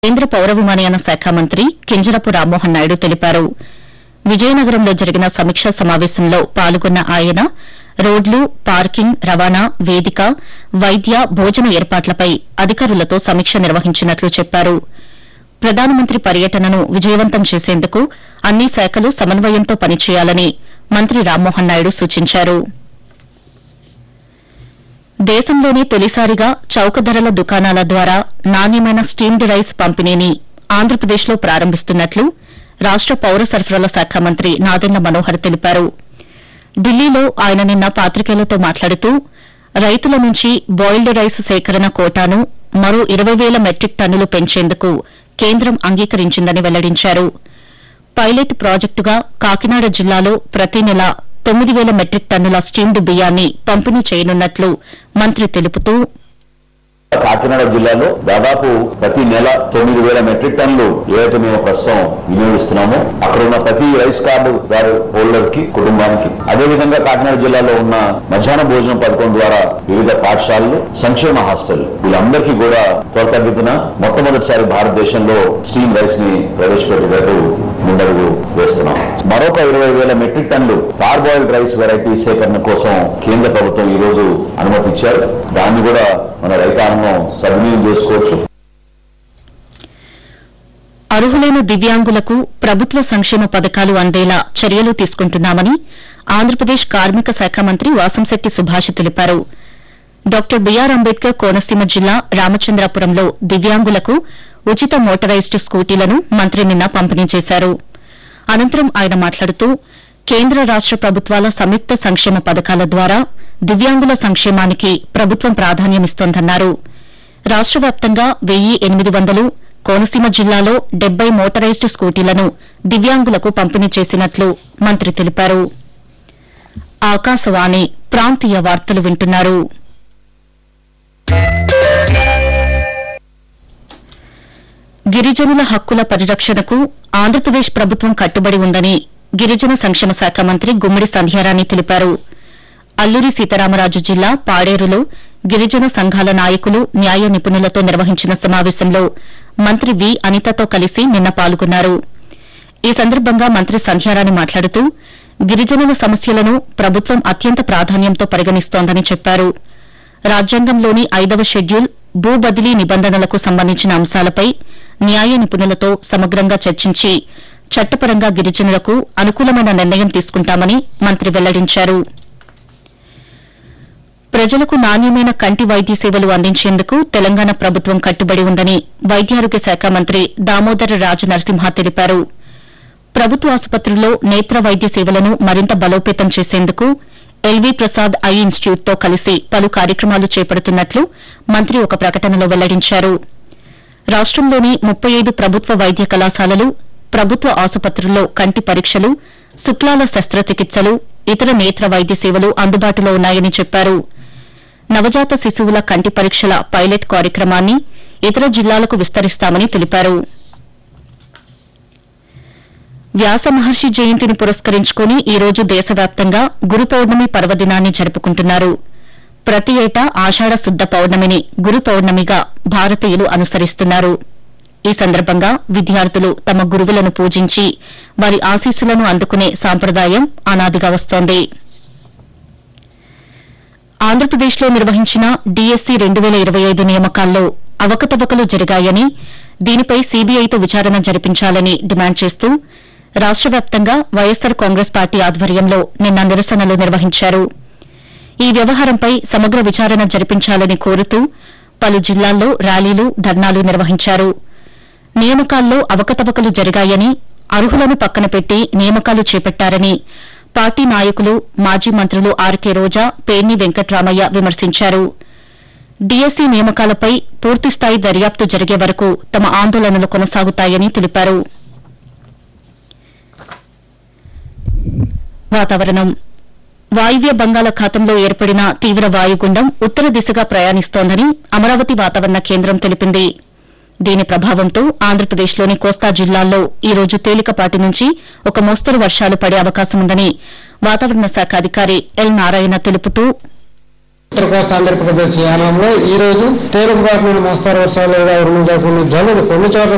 కేంద్ర పౌర విమానయాన శాఖ మంత్రి కింజరపు రామ్మోహన్ నాయుడు తెలిపారు విజయనగరంలో జరిగిన సమీక్షా సమావేశంలో పాల్గొన్న ఆయన రోడ్లు పార్కింగ్ రవాణా వేదిక వైద్య భోజన ఏర్పాట్లపై అధికారులతో సమీక్ష నిర్వహించినట్లు చెప్పారు ప్రధానమంత్రి పర్యటనను విజయవంతం చేసేందుకు అన్ని శాఖలు సమన్వయంతో పనిచేయాలని మంత్రి రామ్మోహన్ నాయుడు సూచించారు దేశంలోనే తొలిసారిగా చౌక ధరల దుకాణాల ద్వారా నాణ్యమైన స్టీమ్డ్ రైస్ పంపిణీని ఆంధ్రప్రదేశ్లో ప్రారంభిస్తున్నట్లు రాష్ట పౌర సరఫరాల శాఖ మంత్రి నాదెండ్ల మనోహర్ తెలిపారు ఢిల్లీలో ఆయన నిన్న పాతికేయులతో మాట్లాడుతూ రైతుల నుంచి బాయిల్డ్ రైస్ సేకరణ కోటాను మరో ఇరవై వేల మెట్రిక్ టన్నులు పెంచేందుకు కేంద్రం అంగీకరించిందని వెల్లడించారు పైలట్ ప్రాజెక్టుగా కాకినాడ జిల్లాలో ప్రతి నెల తొమ్మిది వేల మెట్రిక్ టన్నుల స్టీమ్డ్ బియ్యాన్ని పంపిణీ చేయనున్నట్లు మంత్రి తెలుపుతూ కాకినాడ జిల్లాలో దాదాపు ప్రతి నెల తొమ్మిది వేల మెట్రిక్ టన్నులు ఏదైతే మేము ప్రస్తుతం వినియోగిస్తున్నామో అక్కడ ఉన్న ప్రతి రైస్ కార్డు దారి హోల్డర్ కి కుటుంబానికి అదేవిధంగా కాకినాడ జిల్లాలో ఉన్న మధ్యాహ్న భోజనం పథకం ద్వారా వివిధ పాఠశాలలు సంక్షేమ హాస్టల్ వీళ్ళందరికీ కూడా త్వరతగతిన మొట్టమొదటిసారి భారతదేశంలో స్టీమ్ రైస్ ని ప్రవేశపెట్టేటట్టు ముందడుగు వేస్తున్నాం మరొక ఇరవై వేల మెట్రిక్ టన్నులు పార్బాయిల్డ్ రైస్ వెరైటీ సేకరణ కోసం కేంద్ర ప్రభుత్వం ఈ రోజు అనుమతి ఇచ్చారు దాన్ని కూడా మన రైతాంగం సద్వినియోగం చేసుకోవచ్చు అర్హులైన దివ్యాంగులకు ప్రభుత్వ సంక్షేమ పథకాలు అందేలా చర్యలు తీసుకుంటున్నామని ఆంధ్రప్రదేశ్ కార్మిక శాఖ మంత్రి వాసంశెట్టి సుభాష్ తెలిపారు డాక్టర్ బీఆర్ అంబేద్కర్ కోనసీమ జిల్లా రామచంద్రాపురంలో దివ్యాంగులకు ఉచిత మోటరైజ్డ్ స్కూటీలను మంత్రి నిన్న పంపిణీ చేశారు అనంతరం ఆయన మాట్లాడుతూ కేంద్ర రాష్ట ప్రభుత్వాల సంయుక్త సంక్షేమ పథకాల ద్వారా దివ్యాంగుల సంక్షేమానికి ప్రభుత్వం ప్రాధాన్యమిస్తోందన్నారు రాష్ట వ్యాప్తంగా వెయ్యి ఎనిమిది వందలు కోనసీమ జిల్లాలో డెబ్బై మోటరైజ్డ్ స్కూటీలను దివ్యాంగులకు పంపిణీ చేసినట్లు మంత్రి తెలిపారు ఆకాశవాణి ప్రాంతీయ వార్తలు వింటున్నారు గిరిజనుల హక్కుల పరిరక్షణకు ఆంధ్రప్రదేశ్ ప్రభుత్వం కట్టుబడి ఉందని గిరిజన సంక్షేమ శాఖ మంత్రి గుమ్మడి సంధ్యారాణి తెలిపారు అల్లూరి సీతారామరాజు జిల్లా పాడేరులో గిరిజన సంఘాల నాయకులు న్యాయ నిపుణులతో నిర్వహించిన సమావేశంలో మంత్రి వి అనితతో కలిసి నిన్న పాల్గొన్నారు ఈ సందర్భంగా మంత్రి సంధ్యారాణి మాట్లాడుతూ గిరిజనుల సమస్యలను ప్రభుత్వం అత్యంత ప్రాధాన్యంతో పరిగణిస్తోందని చెప్పారు రాజ్యాంగంలోని ఐదవ షెడ్యూల్ భూ బదిలీ నిబంధనలకు సంబంధించిన అంశాలపై న్యాయ నిపుణులతో సమగ్రంగా చర్చించి చట్టపరంగా గిరిజనులకు అనుకూలమైన నిర్ణయం తీసుకుంటామని మంత్రి వెల్లడించారు ప్రజలకు నాణ్యమైన కంటి వైద్య సేవలు అందించేందుకు తెలంగాణ ప్రభుత్వం కట్టుబడి ఉందని వైద్యారోగ్య శాఖ మంత్రి దామోదర రాజు నరసింహ తెలిపారు ప్రభుత్వ ఆసుపత్రుల్లో నేత్ర వైద్య సేవలను మరింత బలోపేతం చేసేందుకు ఎల్వీ ప్రసాద్ ఐ ఇన్స్టిట్యూట్తో కలిసి పలు కార్యక్రమాలు చేపడుతున్నట్లు మంత్రి ఒక ప్రకటనలో వెల్లడించారు రాష్టంలోని ముప్పై ఐదు ప్రభుత్వ వైద్య కళాశాలలు ప్రభుత్వ ఆసుపత్రుల్లో కంటి పరీక్షలు శుక్లాల శస్త్రచికిత్సలు ఇతర నేత్ర వైద్య సేవలు అందుబాటులో ఉన్నాయని చెప్పారు నవజాత శిశువుల కంటి పరీక్షల పైలట్ కార్యక్రమాన్ని ఇతర జిల్లాలకు విస్తరిస్తామని తెలిపారు వ్యాస మహర్షి జయంతిని పురస్కరించుకుని ఈ రోజు దేశవ్యాప్తంగా గురు పౌర్ణమి పర్వదినాన్ని జరుపుకుంటున్నారు ప్రతి ఏటా ఆషాఢ శుద్ద పౌర్ణమిని గురు పౌర్ణమిగా భారతీయులు అనుసరిస్తున్నారు ఈ సందర్భంగా విద్యార్థులు తమ గురువులను పూజించి వారి ఆశీస్సులను అందుకునే సాంప్రదాయం అనాదిగా వస్తోంది ఆంధ్రప్రదేశ్లో నిర్వహించిన డీఎస్సీ రెండు వేల ఇరవై ఐదు నియామకాల్లో అవకతవకలు జరిగాయని దీనిపై సీబీఐతో విచారణ జరిపించాలని డిమాండ్ చేస్తూ రాష్ట వ్యాప్తంగా వైఎస్సార్ కాంగ్రెస్ పార్టీ ఆధ్వర్యంలో నిన్న నిరసనలు నిర్వహించారు ఈ వ్యవహారంపై సమగ్ర విచారణ జరిపించాలని కోరుతూ పలు జిల్లాల్లో ర్యాలీలు ధర్నాలు నిర్వహించారు నియామకాల్లో అవకతవకలు జరిగాయని అర్హులను పక్కన పెట్టి నియామకాలు చేపట్టారని పార్టీ నాయకులు మాజీ మంత్రులు ఆర్కే రోజా పేర్ని వెంకట్రామయ్య విమర్శించారు డీఎస్సీ నియామకాలపై పూర్తిస్థాయి దర్యాప్తు జరిగే వరకు తమ ఆందోళనలు కొనసాగుతాయని తెలిపారు వాతావరణం వాయువ్య బంగాళాఖాతంలో ఏర్పడిన తీవ్ర వాయుగుండం ఉత్తర దిశగా ప్రయాణిస్తోందని అమరావతి వాతావరణ కేంద్రం తెలిపింది దీని ప్రభావంతో ఆంధ్రప్రదేశ్లోని కోస్తా జిల్లాల్లో ఈ రోజు తేలికపాటి నుంచి ఒక మోస్తరు వర్షాలు పడే అవకాశముందని వాతావరణ శాఖ అధికారి ఎల్ నారాయణ తెలుపుతూ ఉత్తర కోస్తా ఆంధ్రప్రదేశ్ యానంలో ఈ రోజు తేలికపాటి నుండి మోస్తారు వర్షాలు లేదా ఉరుములతో కూడిన జల్లులు కొన్ని చోట్ల